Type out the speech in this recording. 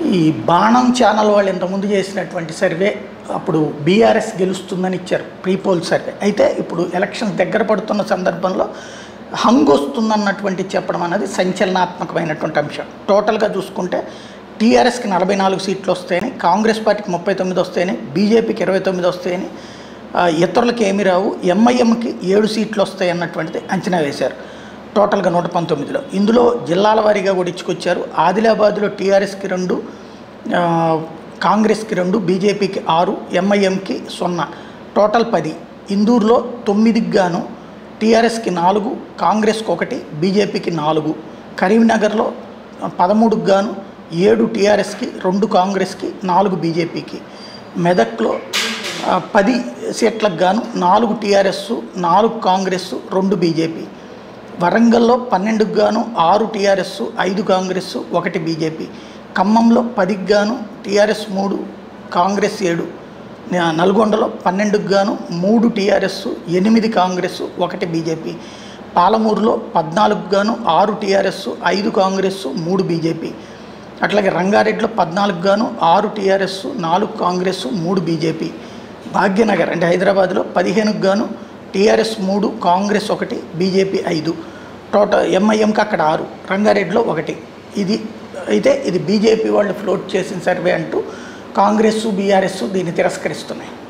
ఈ బాణం ఛానల్ వాళ్ళు ఇంతకుముందు చేసినటువంటి సర్వే అప్పుడు బీఆర్ఎస్ గెలుస్తుందని ఇచ్చారు ప్రీ పోల్ సర్వే అయితే ఇప్పుడు ఎలక్షన్స్ దగ్గర పడుతున్న సందర్భంలో హంగ్ వస్తుందన్నటువంటి చెప్పడం అనేది సంచలనాత్మకమైనటువంటి అంశం టోటల్గా చూసుకుంటే టీఆర్ఎస్కి నలభై నాలుగు సీట్లు వస్తాయని కాంగ్రెస్ పార్టీకి ముప్పై తొమ్మిది వస్తాయని బీజేపీకి ఇరవై తొమ్మిది వస్తాయని ఆ, ఇతరులకు ఏమీ రావు ఎంఐఎంకి ఏడు సీట్లు వస్తాయి అన్నటువంటిది అంచనా వేశారు టోటల్గా నూట పంతొమ్మిదిలో ఇందులో జిల్లాల వారీగా కూడా ఇచ్చుకొచ్చారు ఆదిలాబాద్లో టీఆర్ఎస్కి రెండు ఆ, కాంగ్రెస్కి రెండు బీజేపీకి ఆరు ఎంఐఎంకి సున్నా టోటల్ పది ఇందూరులో తొమ్మిదికి గాను టీఆర్ఎస్కి నాలుగు కాంగ్రెస్కి ఒకటి బీజేపీకి నాలుగు కరీంనగర్లో పదమూడుకి గాను ఏడు టీఆర్ఎస్కి రెండు కాంగ్రెస్కి నాలుగు బీజేపీకి మెదక్లో ఆ, పది సీట్లకు గాను నాలుగు టీఆర్ఎస్ నాలుగు కాంగ్రెస్ రెండు బీజేపీ వరంగల్లో పన్నెండుకు గాను ఆరు టీఆర్ఎస్ ఐదు కాంగ్రెస్ ఒకటి బీజేపీ ఖమ్మంలో పదికి గాను టీఆర్ఎస్ మూడు కాంగ్రెస్ ఏడు న- నల్గొండలో పన్నెండుకు గాను మూడు టీఆర్ఎస్ ఎనిమిది కాంగ్రెస్ ఒకటి బీజేపీ పాలమూరులో పద్నాలుగు గాను ఆరు టీఆర్ఎస్ ఐదు కాంగ్రెస్ మూడు బీజేపీ అట్లాగే రంగారెడ్డిలో పద్నాలుగు గాను ఆరు టీఆర్ఎస్ నాలుగు కాంగ్రెస్ మూడు బీజేపీ భాగ్యనగర్ అంటే హైదరాబాద్లో పదిహేనుకు గాను టీఆర్ఎస్ మూడు కాంగ్రెస్ ఒకటి బీజేపీ ఐదు టోటల్ ఎంఐఎంకి అక్కడ ఆరు రంగారెడ్డిలో ఒకటి ఇది అయితే ఇది బీజేపీ వాళ్ళు ఫ్లోట్ చేసిన సర్వే అంటూ కాంగ్రెస్ బీఆర్ఎస్ దీన్ని తిరస్కరిస్తున్నాయి